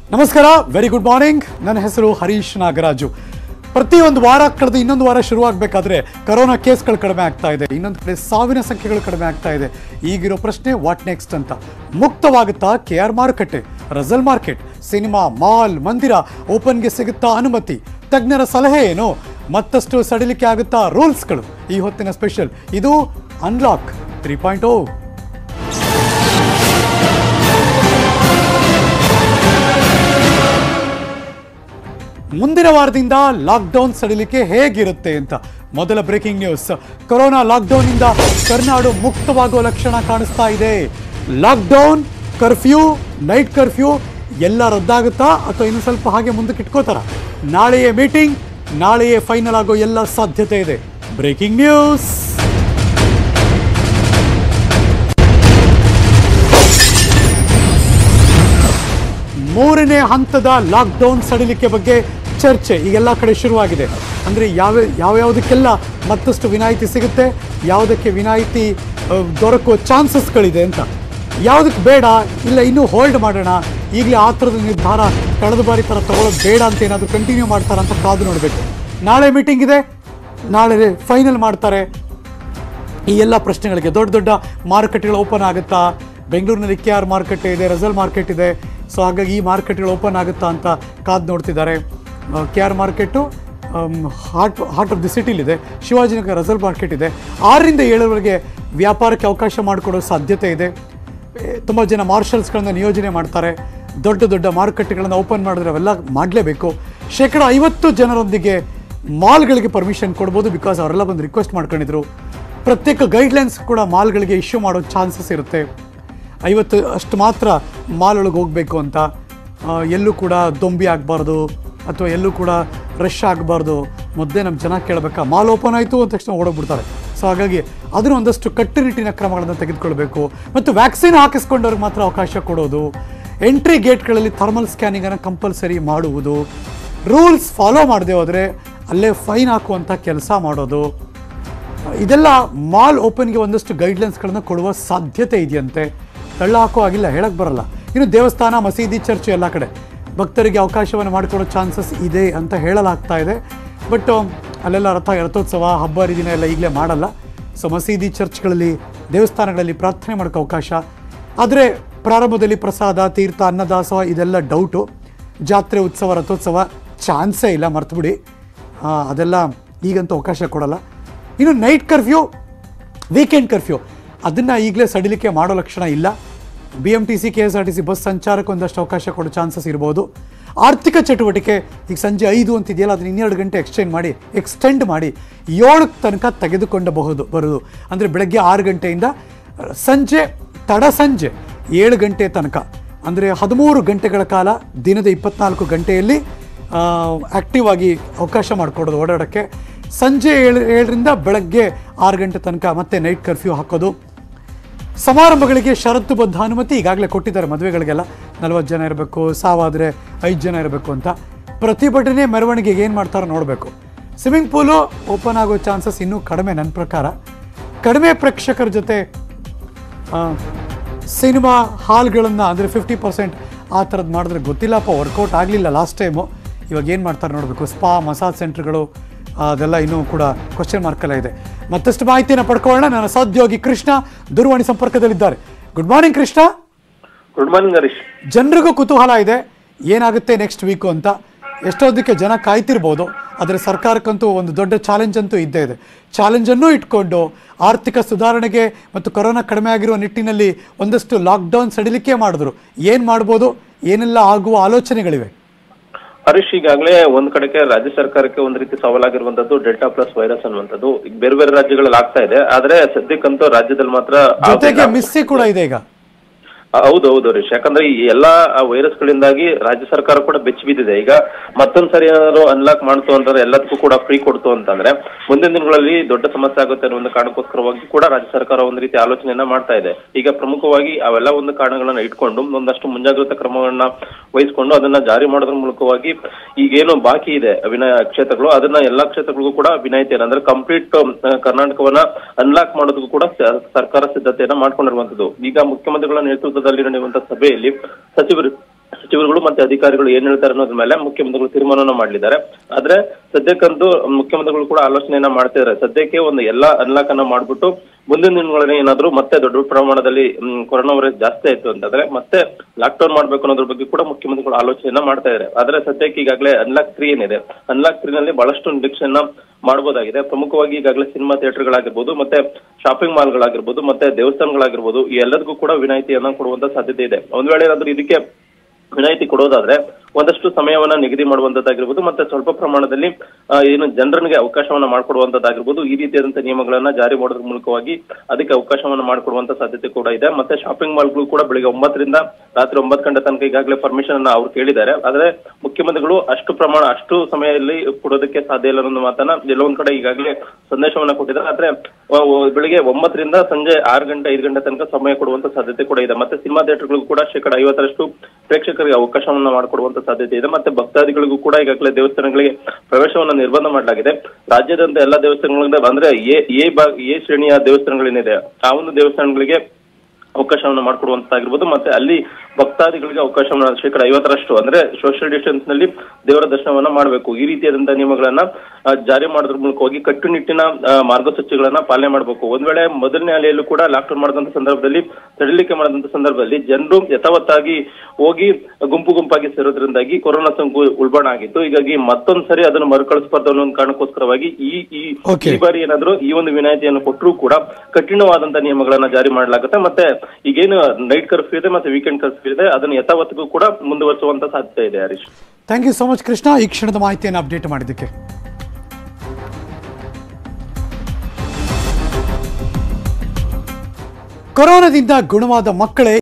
ನಮಸ್ಕಾರ very good morning ನನ್ನ ಹೆಸರು ಹರೀಶ್ ನಾಗರಾಜು ಪ್ರತಿಯೊಂದು ವಾರ ಕಳೆದು ಇನ್ನೊಂದು ವಾರ ಶುರುವಾಗಬೇಕಾದ್ರೆ ಕರೋನಾ ಕೇಸ್ಗಳು ಕಡಿಮೆ ಆಗ್ತಾ ಇದೆ ಇನ್ನೊಂದು ಕಡೆ ಸಾವಿನ ಸಂಖ್ಯೆಗಳು ಕಡಿಮೆ ಆಗ್ತಾ ಇದೆ ಈಗಿರೋ ಪ್ರಶ್ನೆ ವಾಟ್ ನೆಕ್ಸ್ಟ್ ಅಂತ ಮುಕ್ತವಾಗುತ್ತಾ ಕೆ ಆರ್ ಮಾರುಕಟ್ಟೆ ರಜಲ್ ಮಾರ್ಕೆಟ್ ಸಿನಿಮಾ ಮಾಲ್ ಮಂದಿರ ಓಪನ್ಗೆ ಸಿಗುತ್ತಾ ಅನುಮತಿ ತಜ್ಞರ ಸಲಹೆ ಏನು ಮತ್ತಷ್ಟು ಸಡಿಲಿಕೆ ಆಗುತ್ತಾ ರೂಲ್ಸ್ಗಳು ಈ ಹೊತ್ತಿನ ಸ್ಪೆಷಲ್ ಇದು ಅನ್ಲಾಕ್ ತ್ರೀ ಪಾಯಿಂಟ್ ಓ ಮುಂದಿನ ವಾರದಿಂದ ಲಾಕ್ಡೌನ್ ಸಡಿಲಿಕೆ ಹೇಗಿರುತ್ತೆ ಅಂತ ಮೊದಲ ಬ್ರೇಕಿಂಗ್ ನ್ಯೂಸ್ ಕೊರೋನಾ ಲಾಕ್ಡೌನ್ನಿಂದ ಕರ್ನಾಡು ಮುಕ್ತವಾಗುವ ಲಕ್ಷಣ ಕಾಣಿಸ್ತಾ ಇದೆ ಲಾಕ್ಡೌನ್ ಕರ್ಫ್ಯೂ ನೈಟ್ ಕರ್ಫ್ಯೂ ಎಲ್ಲ ರದ್ದಾಗುತ್ತಾ ಅಥವಾ ಇನ್ನು ಸ್ವಲ್ಪ ಹಾಗೆ ಮುಂದಕ್ಕೆ ಇಟ್ಕೋತಾರ ನಾಳೆಯೇ ಮೀಟಿಂಗ್ ನಾಳೆಯೇ ಫೈನಲ್ ಆಗೋ ಎಲ್ಲ ಸಾಧ್ಯತೆ ಇದೆ ಬ್ರೇಕಿಂಗ್ ನ್ಯೂಸ್ ಮೂರನೇ ಹಂತದ ಲಾಕ್ಡೌನ್ ಸಡಿಲಿಕೆ ಬಗ್ಗೆ ಚರ್ಚೆ ಈಗೆಲ್ಲ ಕಡೆ ಶುರುವಾಗಿದೆ ಅಂದರೆ ಯಾವ ಯಾವ್ಯಾವುದಕ್ಕೆಲ್ಲ ಮತ್ತಷ್ಟು ವಿನಾಯಿತಿ ಸಿಗುತ್ತೆ ಯಾವುದಕ್ಕೆ ವಿನಾಯಿತಿ ಆ, ದೊರಕುವ ಚಾನ್ಸಸ್ಗಳಿದೆ ಅಂತ ಯಾವುದಕ್ಕೆ ಬೇಡ ಇಲ್ಲ ಇನ್ನೂ ಹೋಲ್ಡ್ ಮಾಡೋಣ ಈಗಲೇ ಆ ಥರದ ನಿರ್ಧಾರ ಕಳೆದ ಬಾರಿ ಥರ ತಗೊಳ್ಳೋದು ಬೇಡ ಅಂತ ಏನಾದರೂ ಕಂಟಿನ್ಯೂ ಮಾಡ್ತಾರಾ ಅಂತ ಕಾದು ನೋಡಬೇಕು ನಾಳೆ ಮೀಟಿಂಗ್ ಇದೆ ನಾಳೆ ಫೈನಲ್ ಮಾಡ್ತಾರೆ ಈ ಎಲ್ಲ ಪ್ರಶ್ನೆಗಳಿಗೆ ದೊಡ್ಡ ದೊಡ್ಡ ಮಾರುಕಟ್ಟೆಗಳು ಓಪನ್ ಆಗುತ್ತಾ ಬೆಂಗಳೂರಿನಲ್ಲಿ ಕೆ ಆರ್ ಮಾರುಕಟ್ಟೆ ಇದೆ ರೆಸಲ್ ಮಾರ್ಕೆಟ್ ಇದೆ ಸೊ ಹಾಗಾಗಿ ಈ ಮಾರುಕಟ್ಟೆಗಳು ಓಪನ್ ಆಗುತ್ತಾ ಅಂತ ಕಾದು ನೋಡ್ತಿದ್ದಾರೆ K R market heart heart of the ಸಿಟಿಲಿದೆ ಶಿವಾಜಿನಗರ ರೆಸಲ್ ಮಾರ್ಕೆಟ್ ಇದೆ ಆರರಿಂದ ಏಳರವರೆಗೆ ವ್ಯಾಪಾರಕ್ಕೆ ಅವಕಾಶ ಮಾಡಿಕೊಡೋ ಸಾಧ್ಯತೆ ಇದೆ ತುಂಬ ಜನ ಮಾರ್ಷಲ್ಸ್ಗಳನ್ನ ನಿಯೋಜನೆ ಮಾಡ್ತಾರೆ ದೊಡ್ಡ ದೊಡ್ಡ ಮಾರುಕಟ್ಟೆಗಳನ್ನು ಓಪನ್ ಮಾಡಿದ್ರೆ ಅವೆಲ್ಲ ಮಾಡಲೇಬೇಕು ಶೇಕಡ ಐವತ್ತು ಜನರೊಂದಿಗೆ ಮಾಲ್ಗಳಿಗೆ ಪರ್ಮಿಷನ್ ಕೊಡ್ಬೋದು ಬಿಕಾಸ್ ಅವರೆಲ್ಲ ಬಂದು ರಿಕ್ವೆಸ್ಟ್ ಮಾಡ್ಕೊಂಡಿದ್ರು ಪ್ರತ್ಯೇಕ ಗೈಡ್ಲೈನ್ಸ್ ಕೂಡ ಮಾಲ್ಗಳಿಗೆ ಇಶ್ಯೂ ಮಾಡೋ ಚಾನ್ಸಸ್ ಇರುತ್ತೆ ಐವತ್ತು ಅಷ್ಟು ಮಾತ್ರ ಮಾಲ್ ಒಳಗೆ ಹೋಗಬೇಕು ಅಂತ ಆ, ಎಲ್ಲೂ ಕೂಡ ದೊಂಬಿ ಆಗಬಾರ್ದು ಅಥವಾ ಎಲ್ಲೂ ಕೂಡ ರಶ್ ಆಗಬಾರ್ದು ಮೊದಲೇ ನಮ್ಮ ಜನ ಕೇಳಬೇಕಾ ಮಾಲ್ ಓಪನ್ ಆಯಿತು ಅಂದ ತಕ್ಷಣ ಓಡೋಗ್ಬಿಡ್ತಾರೆ ಸೊ ಹಾಗಾಗಿ ಅದನ್ನು ಒಂದಷ್ಟು ಕಟ್ಟುನಿಟ್ಟಿನ ಕ್ರಮಗಳನ್ನು ತೆಗೆದುಕೊಳ್ಬೇಕು ಮತ್ತು ವ್ಯಾಕ್ಸಿನ್ ಹಾಕಿಸ್ಕೊಂಡವ್ರಿಗೆ ಮಾತ್ರ ಅವಕಾಶ ಕೊಡೋದು ಎಂಟ್ರಿ ಗೇಟ್ಗಳಲ್ಲಿ ಥರ್ಮಲ್ ಸ್ಕ್ಯಾನಿಂಗನ್ನು ಕಂಪಲ್ಸರಿ ಮಾಡುವುದು ರೂಲ್ಸ್ ಫಾಲೋ ಮಾಡದೆ ಹೋದರೆ ಅಲ್ಲೇ ಫೈನ್ ಹಾಕುವಂಥ ಕೆಲಸ ಮಾಡೋದು ಇದೆಲ್ಲ ಮಾಲ್ ಓಪನ್ಗೆ ಒಂದಷ್ಟು ಗೈಡ್ಲೈನ್ಸ್ಗಳನ್ನ ಕೊಡುವ ಸಾಧ್ಯತೆ ಇದೆಯಂತೆ ತಳ್ಳ ಹಾಕೋ ಆಗಿಲ್ಲ ಹೇಳಕ್ ಬರಲ್ಲ ಇನ್ನು ದೇವಸ್ಥಾನ ಮಸೀದಿ ಚರ್ಚ್ ಎಲ್ಲ ಕಡೆ ಭಕ್ತರಿಗೆ ಅವಕಾಶವನ್ನು ಮಾಡಿಕೊಡೋ ಚಾನ್ಸಸ್ ಇದೆ ಅಂತ ಹೇಳಲಾಗ್ತಾ ಇದೆ ಬಟ್ ಅಲ್ಲೆಲ್ಲ ರಥ ರಥೋತ್ಸವ ಹಬ್ಬ ಹರಿದಿನ ಎಲ್ಲ ಈಗಲೇ ಮಾಡಲ್ಲ ಸೊ ಮಸೀದಿ ಚರ್ಚ್ಗಳಲ್ಲಿ ದೇವಸ್ಥಾನಗಳಲ್ಲಿ ಪ್ರಾರ್ಥನೆ ಮಾಡೋಕ್ಕೆ ಅವಕಾಶ ಆದರೆ ಪ್ರಾರಂಭದಲ್ಲಿ ಪ್ರಸಾದ ತೀರ್ಥ ಅನ್ನದಾಸೋಹ ಇದೆಲ್ಲ ಡೌಟು ಜಾತ್ರೆ ಉತ್ಸವ ರಥೋತ್ಸವ ಚಾನ್ಸೇ ಇಲ್ಲ ಮರ್ತುಬಿಡಿ ಅದೆಲ್ಲ ಈಗಂತೂ ಅವಕಾಶ ಕೊಡಲ್ಲ ಇನ್ನು ನೈಟ್ ಕರ್ಫ್ಯೂ ವೀಕೆಂಡ್ ಕರ್ಫ್ಯೂ ಅದನ್ನು ಈಗಲೇ ಸಡಿಲಿಕೆ ಮಾಡೋ ಲಕ್ಷಣ ಇಲ್ಲ B M T C K S R T C bus ಸಂಚಾರಕ್ಕೆ ಒಂದಷ್ಟು ಅವಕಾಶ ಕೊಡೋ ಚಾನ್ಸಸ್ ಇರ್ಬೋದು ಆರ್ಥಿಕ ಚಟುವಟಿಕೆ ಈಗ ಸಂಜೆ ಐದು ಅಂತಿದೆಯಲ್ಲ ಅದನ್ನ ಇನ್ನೆರಡು ಗಂಟೆ ಎಕ್ಸ್ಟೆಂಡ್ ಮಾಡಿ ಎಕ್ಸ್ಟೆಂಡ್ ಮಾಡಿ ಏಳಕ್ಕೆ ತನಕ ತೆಗೆದುಕೊಂಡಬಹುದು ಬರೋದು ಅಂದರೆ ಬೆಳಗ್ಗೆ ಆರು ಗಂಟೆಯಿಂದ ಸಂಜೆ ತಡ ಸಂಜೆ ಏಳು ಗಂಟೆ ತನಕ ಅಂದರೆ ಹದಿಮೂರು ಗಂಟೆಗಳ ಕಾಲ ದಿನದ ಇಪ್ಪತ್ನಾಲ್ಕು ಗಂಟೆಯಲ್ಲಿ ಆ್ಯಕ್ಟಿವ್ ಆಗಿ ಅವಕಾಶ ಮಾಡಿಕೊಡೋದು ಓಡಾಡೋಕ್ಕೆ ಸಂಜೆ ಏಳು ಏಳರಿಂದ ಬೆಳಗ್ಗೆ ಆರು ಗಂಟೆ ತನಕ ಮತ್ತೆ ನೈಟ್ ಕರ್ಫ್ಯೂ ಹಾಕೋದು ಸಮಾರಂಭಗಳಿಗೆ ಷರತ್ತುಬದ್ಧ ಅನುಮತಿ ಈಗಾಗಲೇ ಕೊಟ್ಟಿದ್ದಾರೆ ಮದುವೆಗಳಿಗೆಲ್ಲ ನಲವತ್ತು ಜನ ಇರಬೇಕು ಸಾವಾದರೆ ಐದು ಜನ ಇರಬೇಕು ಅಂತ ಪ್ರತಿಭಟನೆ ಮೆರವಣಿಗೆಗೆ ಏನು ಮಾಡ್ತಾರೋ ನೋಡಬೇಕು ಸ್ವಿಮ್ಮಿಂಗ್ ಪೂಲು ಓಪನ್ ಆಗೋ ಚಾನ್ಸಸ್ ಇನ್ನೂ ಕಡಿಮೆ ನನ್ನ ಪ್ರಕಾರ ಕಡಿಮೆ ಪ್ರೇಕ್ಷಕರ ಜೊತೆ ಆ, ಸಿನಿಮಾ ಹಾಲ್ಗಳನ್ನು ಅಂದರೆ ಫಿಫ್ಟಿ ಪರ್ಸೆಂಟ್ ಆ ಥರದ್ದು ಮಾಡಿದ್ರೆ ಗೊತ್ತಿಲ್ಲಪ್ಪ ವರ್ಕೌಟ್ ಆಗಲಿಲ್ಲ ಲಾಸ್ಟ್ ಟೈಮು ಇವಾಗ ಏನು ಮಾಡ್ತಾರೆ ನೋಡಬೇಕು ಸ್ಪಾ ಮಸಾಜ್ ಸೆಂಟರ್ಗಳು ಅದೆಲ್ಲ ಇನ್ನೂ ಕೂಡ ಕ್ವಶನ್ ಮಾರ್ಕೆಲ್ಲ ಇದೆ ಮತ್ತಷ್ಟು ಮಾಹಿತಿಯನ್ನು ಪಡ್ಕೊಳ್ಳೋಣ ನನ್ನ ಸಹೋದ್ಯೋಗಿ ಕೃಷ್ಣ ದೂರವಾಣಿ ಸಂಪರ್ಕದಲ್ಲಿದ್ದಾರೆ good morning Krishna good morning Harish ಜನರಿಗೂ ಕುತೂಹಲ ಇದೆ ಏನಾಗುತ್ತೆ ನೆಕ್ಸ್ಟ್ ವೀಕು ಅಂತ ಎಷ್ಟೊಂದಕ್ಕೆ ಜನ ಕಾಯ್ತಿರ್ಬೋದು ಆದರೆ ಸರ್ಕಾರಕ್ಕಂತೂ ಒಂದು ದೊಡ್ಡ ಚಾಲೆಂಜ್ ಅಂತೂ ಇದ್ದೇ ಇದೆ ಚಾಲೆಂಜನ್ನು ಇಟ್ಕೊಂಡು ಆರ್ಥಿಕ ಸುಧಾರಣೆಗೆ ಮತ್ತು ಕೊರೋನಾ ಕಡಿಮೆ ಆಗಿರುವ ನಿಟ್ಟಿನಲ್ಲಿ ಒಂದಷ್ಟು ಲಾಕ್ಡೌನ್ ಸಡಿಲಿಕೆ ಮಾಡಿದ್ರು ಏನು ಮಾಡ್ಬೋದು ಏನೆಲ್ಲ ಆಗುವ ಆಲೋಚನೆಗಳಿವೆ ಹರೀಶ್ ಈಗಾಗಲೇ ಒಂದ್ ಕಡೆಗೆ ರಾಜ್ಯ ಸರ್ಕಾರಕ್ಕೆ ಒಂದ್ ರೀತಿ ಸವಾಲಾಗಿರುವಂತದ್ದು ಡೆಲ್ಟಾ ಪ್ಲಸ್ ವೈರಸ್ ಅನ್ನುವಂಥದ್ದು ಈಗ ಬೇರೆ ಬೇರೆ ರಾಜ್ಯಗಳಲ್ಲಿ ಆಗ್ತಾ ಇದೆ ಆದ್ರೆ ಸದ್ಯಕ್ಕಂತೂ ರಾಜ್ಯದಲ್ಲಿ ಮಾತ್ರ ಜೊತೆಗೆ ಆಗ್ಲಿಲ್ಲ. ಮಿಸ್ಸಿ ಕೂಡ ಇದೆ ಈಗ ಆ, ಹೌದು ಹೌದು ಹರೀಶ್ ಯಾಕಂದ್ರೆ ಈ ಎಲ್ಲಾ ವೈರಸ್ ಗಳಿಂದಾಗಿ ರಾಜ್ಯ ಸರ್ಕಾರ ಕೂಡ ಬೆಚ್ಚಿ ಬಿದ್ದಿದೆ ಈಗ ಮತ್ತೊಂದ್ ಸರಿ ಏನಾದ್ರು ಅನ್ಲಾಕ್ ಮಾಡ್ತು ಅಂತಂದ್ರೆ ಎಲ್ಲದಕ್ಕೂ ಕೂಡ ಫ್ರೀ ಕೊಡ್ತು ಅಂತಂದ್ರೆ ಮುಂದಿನ ದಿನಗಳಲ್ಲಿ ದೊಡ್ಡ ಸಮಸ್ಯೆ ಆಗುತ್ತೆ ಅನ್ನೋ ಒಂದು ಕಾರಣಕ್ಕೋಸ್ಕರವಾಗಿ ಕೂಡ ರಾಜ್ಯ ಸರ್ಕಾರ ಒಂದು ರೀತಿ ಆಲೋಚನೆಯನ್ನ ಮಾಡ್ತಾ ಇದೆ ಈಗ ಪ್ರಮುಖವಾಗಿ ಅವೆಲ್ಲ ಒಂದು ಕಾರಣಗಳನ್ನ ಇಟ್ಕೊಂಡು ಒಂದಷ್ಟು ಮುಂಜಾಗ್ರತಾ ಕ್ರಮಗಳನ್ನ ವಹಿಸ್ಕೊಂಡು ಅದನ್ನ ಜಾರಿ ಮಾಡೋದ್ರ ಮೂಲಕವಾಗಿ ಈಗೇನು ಬಾಕಿ ಇದೆ ವಿನಯ ಕ್ಷೇತ್ರಗಳು ಅದನ್ನ ಎಲ್ಲಾ ಕ್ಷೇತ್ರಗಳಿಗೂ ಕೂಡ ವಿನಾಯಿತಿಯನ್ನ ಅಂದ್ರೆ ಕಂಪ್ಲೀಟ್ ಕರ್ನಾಟಕವನ್ನ ಅನ್ಲಾಕ್ ಮಾಡೋದಕ್ಕೂ ಕೂಡ ಸ- ಸರ್ಕಾರ ಸಿದ್ಧತೆಯನ್ನ ಮಾಡ್ಕೊಂಡಿರುವಂತದ್ದು ಈಗ ಮುಖ್ಯಮಂತ್ರಿಗಳ ನೇತೃತ್ವದಲ್ಲಿ ನಡೆಯುವಂತ ಸಭೆಯಲ್ಲಿ ಸಚಿವರು ಸಚಿವ ಸಚಿವರುಗಳು ಮತ್ತೆ ಅಧಿಕಾರಿಗಳು ಏನ್ ಹೇಳ್ತಾರೆ ಅನ್ನೋದ್ರ ಮೇಲೆ ಮುಖ್ಯಮಂತ್ರಿಗಳು ತೀರ್ಮಾನವನ್ನ ಮಾಡಲಿದ್ದಾರೆ ಆದ್ರೆ ಸದ್ಯಕ್ಕಂತೂ ಮುಖ್ಯಮಂತ್ರಿಗಳು ಕೂಡ ಆಲೋಚನೆಯನ್ನ ಮಾಡ್ತಿದ್ದಾರೆ ಸದ್ಯಕ್ಕೆ ಒಂದು ಎಲ್ಲಾ ಅನ್ಲಾಕ್ ಅನ್ನ ಮಾಡ್ಬಿಟ್ಟು ಮುಂದಿನ ದಿನಗಳಲ್ಲಿ ಏನಾದ್ರು ಮತ್ತೆ ದೊಡ್ಡ ಪ್ರಮಾಣದಲ್ಲಿ ಮ್, ಕೊರೋನಾ ವೈರಸ್ ಜಾಸ್ತಿ ಆಯ್ತು ಅಂತಂದ್ರೆ ಮತ್ತೆ ಲಾಕ್ ಡೌನ್ ಮಾಡ್ಬೇಕು ಅನ್ನೋದ್ರ ಬಗ್ಗೆ ಕೂಡ ಮುಖ್ಯಮಂತ್ರಿಗಳು ಆಲೋಚನೆಯನ್ನ ಮಾಡ್ತಾ ಇದ್ದಾರೆ ಆದ್ರೆ ಸದ್ಯಕ್ಕೆ ಈಗಾಗಲೇ ಅನ್ಲಾಕ್ ತ್ರೀ ಏನಿದೆ ಅನ್ಲಾಕ್ ತ್ರೀ ನಲ್ಲಿ ಬಹಳಷ್ಟು ನಿರೀಕ್ಷೆಯನ್ನ ಮಾಡಬಹುದಾಗಿದೆ ಪ್ರಮುಖವಾಗಿ ಈಗಾಗಲೇ ಸಿನಿಮಾ ಥಿಯೇಟರ್ಗಳಾಗಿರ್ಬೋದು ಮತ್ತೆ ಶಾಪಿಂಗ್ ಮಾಲ್ಗಳಾಗಿರ್ಬೋದು ಮತ್ತೆ ದೇವಸ್ಥಾನಗಳಾಗಿರ್ಬೋದು ಈ ಎಲ್ಲದಕ್ಕೂ ಕೂಡ ವಿನಾಯಿತಿಯನ್ನ ಕೊಡುವಂತ ಸಾಧ್ಯತೆ ಇದೆ ಒಂದ್ ವೇಳೆ ಏನಾದ್ರೂ ಇದಕ್ಕೆ ವಿನಾಯಿತಿ ಕೊಡೋದಾದ್ರೆ ಒಂದಷ್ಟು ಸಮಯವನ್ನ ನಿಗದಿ ಮಾಡುವಂತದ್ದಾಗಿರ್ಬೋದು ಮತ್ತೆ ಸ್ವಲ್ಪ ಪ್ರಮಾಣದಲ್ಲಿ ಆ, ಏನು ಜನರನಿಗೆ ಅವಕಾಶವನ್ನ ಮಾಡಿಕೊಡುವಂತದ್ದಾಗಿರ್ಬೋದು ಈ ರೀತಿಯಾದಂತಹ ನಿಯಮಗಳನ್ನ ಜಾರಿ ಮಾಡೋದ್ರ ಮೂಲಕವಾಗಿ ಅದಕ್ಕೆ ಅವಕಾಶವನ್ನ ಮಾಡಿಕೊಡುವಂತ ಸಾಧ್ಯತೆ ಕೂಡ ಇದೆ ಮತ್ತೆ ಶಾಪಿಂಗ್ ಮಾಲ್ಗಳು ಕೂಡ ಬೆಳಿಗ್ಗೆ ಒಂಬತ್ತರಿಂದ ರಾತ್ರಿ ಒಂಬತ್ತು ಗಂಟೆ ತನಕ ಈಗಾಗಲೇ ಪರ್ಮಿಷನ್ ಅನ್ನ ಅವ್ರು ಕೇಳಿದ್ದಾರೆ ಆದ್ರೆ ಮುಖ್ಯಮಂತ್ರಿಗಳು ಅಷ್ಟು ಪ್ರಮಾಣ ಅಷ್ಟು ಸಮಯದಲ್ಲಿ ಕೊಡೋದಕ್ಕೆ ಸಾಧ್ಯ ಇಲ್ಲ ಅನ್ನೋ ಮಾತನ್ನ ಎಲ್ಲೊಂದ್ ಕಡೆ ಈಗಾಗಲೇ ಸಂದೇಶವನ್ನ ಕೊಟ್ಟಿದ್ದಾರೆ ಆದ್ರೆ ಆ, ಒ- ಬೆಳಿಗ್ಗೆ ಒಂಬತ್ತರಿಂದ ಸಂಜೆ ಆರು ಗಂಟೆ ಐದು ಗಂಟೆ ತನಕ ಸಮಯ ಕೊಡುವಂತ ಸಾಧ್ಯತೆ ಕೂಡ ಇದೆ ಮತ್ತೆ ಸಿನಿಮಾ ಥಿಯೇಟರ್ಗಳಿಗೂ ಕೂಡ ಶೇಕಡ ಐವತ್ತರಷ್ಟು ಪ್ರೇಕ್ಷಕರಿಗೆ ಅವಕಾಶವನ್ನ ಮಾಡಿಕೊಡುವಂತ ಸಾಧ್ಯತೆ ಇದೆ ಮತ್ತೆ ಭಕ್ತಾದಿಗಳಿಗೂ ಕೂಡ ಈಗಾಗಲೇ ದೇವಸ್ಥಾನಗಳಿಗೆ ಪ್ರವೇಶವನ್ನ ನಿರ್ಬಂಧ ಮಾಡಲಾಗಿದೆ ರಾಜ್ಯದಂತ ಎಲ್ಲಾ ದೇವಸ್ಥಾನಗಳಿಂದ ಅಂದ್ರೆ ಎ ಎ ಭಾಗ ಎ ಶ್ರೇಣಿಯ ದೇವಸ್ಥಾನಗಳೇನಿದೆ ಆ ಒಂದು ದೇವಸ್ಥಾನಗಳಿಗೆ ಅವಕಾಶವನ್ನ ಮಾಡಿಕೊಡುವಂತಾಗಿರ್ಬೋದು ಮತ್ತೆ ಅಲ್ಲಿ ಭಕ್ತಾದಿಗಳಿಗೆ ಅವಕಾಶವನ್ನ ಶೇಕಡ ಐವತ್ತರಷ್ಟು ಅಂದ್ರೆ ಸೋಷಿಯಲ್ ಡಿಸ್ಟೆನ್ಸ್ ನಲ್ಲಿ ದೇವರ ದರ್ಶನವನ್ನ ಮಾಡಬೇಕು ಈ ರೀತಿಯಾದಂತಹ ನಿಯಮಗಳನ್ನ ಆ, ಜಾರಿ ಮಾಡೋದ್ರ ಮೂಲಕವಾಗಿ ಕಟ್ಟುನಿಟ್ಟಿನ ಆ, ಮಾರ್ಗಸೂಚಿಗಳನ್ನ ಪಾಲನೆ ಮಾಡಬೇಕು ಒಂದ್ ವೇಳೆ ಮೊದಲನೇ ಅಲೆಯಲ್ಲೂ ಕೂಡ ಲಾಕ್ಡೌನ್ ಮಾಡಿದಂತ ಸಂದರ್ಭದಲ್ಲಿ ತಡಿಲಿಕ್ಕೆ ಮಾಡಿದಂತ ಸಂದರ್ಭದಲ್ಲಿ ಜನರು ಯಥಾವತ್ತಾಗಿ ಹೋಗಿ ಗುಂಪು ಗುಂಪಾಗಿ ಸೇರೋದ್ರಿಂದಾಗಿ ಕೊರೋನಾ ಸೋಂಕು ಉಲ್ಬಣ ಆಗಿತ್ತು ಹೀಗಾಗಿ ಮತ್ತೊಂದ್ ಸರಿ ಅದನ್ನು ಮರುಕಳಿಸಬಾರ್ದು ಅನ್ನೋ ಒಂದು ಕಾರಣಕ್ಕೋಸ್ಕರವಾಗಿ ಈ ಈ Okay. ಈ ಬಾರಿ ಏನಾದ್ರು ಈ ಒಂದು ವಿನಾಯಿತಿಯನ್ನು ಕೊಟ್ಟರೂ ಕೂಡ ಕಠಿಣವಾದಂತ ನಿಯಮಗಳನ್ನ ಜಾರಿ ಮಾಡಲಾಗುತ್ತೆ ಮತ್ತೆ ಈಗೇನು ನೈಟ್ ಕರ್ಫ್ಯೂ ಇದೆ ಮತ್ತೆ ವೀಕೆಂಡ್ ಕರ್ಫ್ಯೂ ಇದೆ ಅದನ್ನು ಯಥಾವತ್ತಿಗೂ ಕೂಡ ಮುಂದುವರಿಸುವಂತ ಸಾಧ್ಯತೆ ಇದೆ Harish thank you so much Krishna ಈ ಕ್ಷಣದ ಮಾಹಿತಿಯನ್ನು ಅಪ್ಡೇಟ್ ಮಾಡಿದ್ದಕ್ಕೆ ಕೊರೋನಾದಿಂದ ಗುಣವಾದ ಮಕ್ಕಳೇ